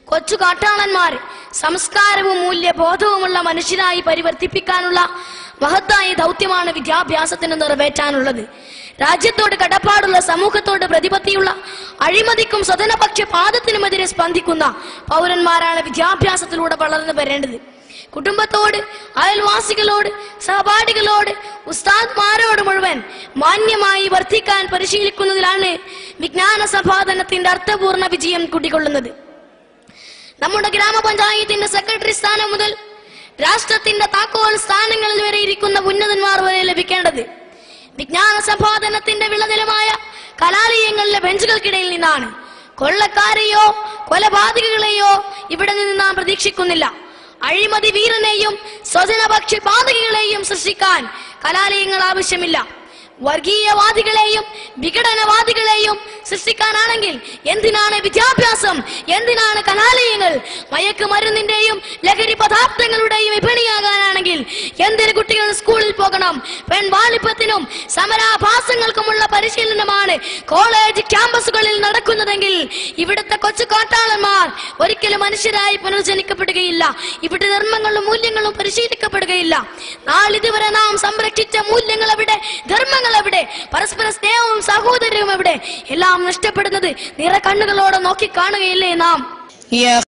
കൊച്ചു കാട്ടാളന്മാർ സംസ്കാരവും മൂല്യബോധവുമുള്ള മനുഷ്യരായി പരിവർത്തിപ്പിക്കാനുള്ള മഹത്തായ ദൗത്യമാണ് വിദ്യാഭ്യാസത്തിന് നിറവേറ്റാനുള്ളത് രാജ്യത്തോട് കടപ്പാടുള്ള സമൂഹത്തോട് പ്രതിപത്തിയുള്ള അഴിമതിക്കും സ്വതനപക്ഷ പാദത്തിനുമെതിരെ സ്പന്ദിക്കുന്ന പൗരന്മാരാണ് വിദ്യാഭ്യാസത്തിലൂടെ വളർന്നു വരേണ്ടത് കുടുംബത്തോട് അയൽവാസികളോട് സഹപാഠികളോട് ഉസ്താദ്മാരോട് മുഴുവൻ മാന്യമായി വർത്തിക്കാൻ പരിശീലിക്കുന്നതിലാണ് വിജ്ഞാന സമ്പാദനത്തിന്റെ അർത്ഥപൂർണ്ണ വിജയം കുടികൊള്ളുന്നത് നമ്മുടെ ഗ്രാമപഞ്ചായത്തിന്റെ സെക്രട്ടറി സ്ഥാനം മുതൽ രാഷ്ട്രത്തിന്റെ താക്കോൽ സ്ഥാനങ്ങളിൽ വരെ ഇരിക്കുന്ന ഉന്നതന്മാർ വരെ ലഭിക്കേണ്ടത് വിജ്ഞാന സമ്പാദനത്തിന്റെ വിളനിലമായ കലാലയങ്ങളിലെ ബെഞ്ചുകൾക്കിടയിൽ നിന്നാണ് കൊള്ളക്കാരെയോ കൊലപാതകികളെയോ ഇവിടെ നിന്ന് നാം പ്രതീക്ഷിക്കുന്നില്ല അഴിമതി വീരനെയും സ്വജനപക്ഷി പാതകികളെയും സൃഷ്ടിക്കാൻ കലാലയങ്ങൾ ആവശ്യമില്ല വർഗീയവാദികളെയും വിഘടനവാദികളെയും സൃഷ്ടിക്കാനാണെങ്കിൽ എന്തിനാണ് വിദ്യാഭ്യാസം എന്തിനാണ് കലാലയങ്ങൾ മയക്കുമരുന്നിന്റെയും ലഹരി പദാർത്ഥങ്ങളുടെയും വിപണിയാകാനാണെങ്കിൽ എന്തിന് കുട്ടികൾ സ്കൂളിൽ പോകണം പെൺവാളിപ്പത്തിനും സമരാഭാസങ്ങൾക്കുമുള്ള പരിശീലനമാണ് കോളേജ് ക്യാമ്പസുകളിൽ നടക്കുന്നതെങ്കിൽ ഇവിടുത്തെ കൊച്ചു കാട്ടാളന്മാർ ഒരിക്കലും മനുഷ്യരായി പുനർജനിക്കപ്പെടുകയില്ല ഇവിടെ ധർമ്മങ്ങളും മൂല്യങ്ങളും പരിശീലിക്കപ്പെടുകയില്ല നാളിതുവരെ നാം സംരക്ഷിച്ച മൂല്യങ്ങൾ എവിടെ ധർമ്മങ്ങൾ എവിടെ പരസ്പര സ്നേഹവും സഹോദര്യവും എവിടെ എല്ലാം നഷ്ടപ്പെടുന്നത് നിറ കണ്ണുകളോടെ നോക്കി കാണുകയില്ലേ നാം يا